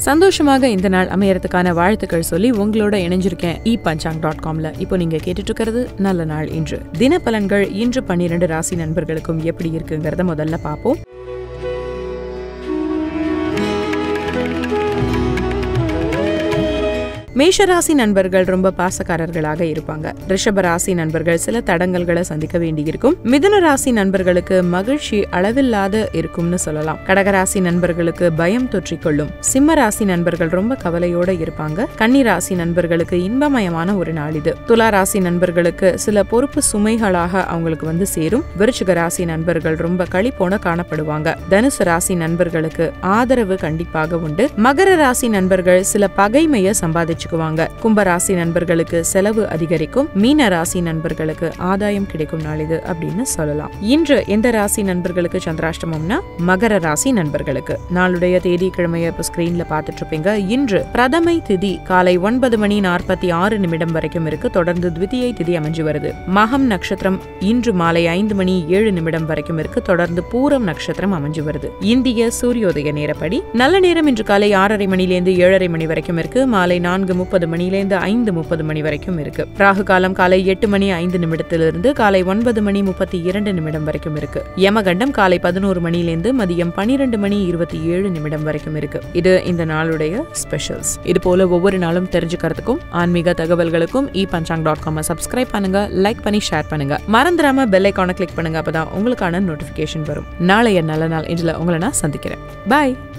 சந்தோஷமாக இந்த நாள் அமையறதுக்கான வாழ்த்துக்கள் சொல்லி உங்களோட இணைஞ்சிருக்கேன் இ பஞ்சாங் டாட் காம்ல இப்போ நீங்க கேட்டுட்டு இருக்கிறது நல்ல நாள் இன்று தின பலன்கள் இன்று பன்னிரண்டு ராசி நண்பர்களுக்கும் எப்படி இருக்குங்கிறத முதல்ல பார்ப்போம் மேஷராசி நண்பர்கள் ரொம்ப பாசக்காரர்களாக இருப்பாங்க ரிஷப ராசி நண்பர்கள் சில தடங்கல்களை சந்திக்க வேண்டியிருக்கும் மிதுன ராசி நண்பர்களுக்கு மகிழ்ச்சி அளவில்லாத இருக்கும்னு சொல்லலாம் கடகராசி நண்பர்களுக்கு பயம் தொற்றிக்கொள்ளும் சிம்ம ராசி நண்பர்கள் ரொம்ப கவலையோட இருப்பாங்க கன்னி ராசி நண்பர்களுக்கு இன்பமயமான ஒரு நாள் இது துலா ராசி நண்பர்களுக்கு சில பொறுப்பு சுமைகளாக அவங்களுக்கு வந்து சேரும் விருச்சிக ராசி நண்பர்கள் ரொம்ப களிப்போன காணப்படுவாங்க தனுசு ராசி நண்பர்களுக்கு ஆதரவு கண்டிப்பாக உண்டு மகர ராசி நண்பர்கள் சில பகைமையை சம்பாதிச்சு வச்சுக்குவாங்க கும்ப ராசி நண்பர்களுக்கு செலவு அதிகரிக்கும் மீன ராசி நண்பர்களுக்கு ஆதாயம் கிடைக்கும் நாள் இது அப்படின்னு சொல்லலாம் இன்று எந்த ராசி நண்பர்களுக்கு சந்திராஷ்டமம்னா மகர ராசி நண்பர்களுக்கு நாளுடைய தேதி கிழமைய இப்ப ஸ்கிரீன்ல பாத்துட்டு இருப்பீங்க இன்று பிரதமை திதி காலை ஒன்பது மணி நாற்பத்தி ஆறு நிமிடம் வரைக்கும் இருக்கு தொடர்ந்து த்விதியை திதி அமைஞ்சு வருது மகம் நட்சத்திரம் இன்று மாலை ஐந்து மணி ஏழு நிமிடம் வரைக்கும் இருக்கு தொடர்ந்து பூரம் நட்சத்திரம் அமைஞ்சு வருது இந்திய சூரியோதய நேரப்படி நல்ல நேரம் இன்று காலை ஆறரை மணிலேருந்து ஏழரை மணி வரைக்கும் இருக்கு மாலை நான்கு முப்பது மணிலேருந்து ஐந்து முப்பது மணி வரைக்கும் இருக்கு ராகு காலம் காலை எட்டு மணி ஐந்து நிமிடத்திலிருந்து காலை ஒன்பது மணி முப்பத்தி இரண்டு நிமிடம் வரைக்கும் இருக்கு யமகண்டம் காலை பதினோரு மணிலேருந்து மதியம் பனிரெண்டு மணி இருபத்தி ஏழு நிமிடம் வரைக்கும் இருக்கு இது இந்த நாளுடைய ஸ்பெஷல்ஸ் இது போல ஒவ்வொரு நாளும் தெரிஞ்சுக்கிறதுக்கும் ஆன்மீக தகவல்களுக்கும் e Panchang dot com subscribe பண்ணுங்க லைக் பண்ணி ஷேர் பண்ணுங்க மறந்துடாம பெல் ஐக்கான கிளிக் பண்ணுங்க அப்பதான் உங்களுக்கான நோட்டிபிகேஷன் வரும் நாளைய நல்ல நாள் இதில் உங்களை நான் சந்திக்கிறேன் பாய்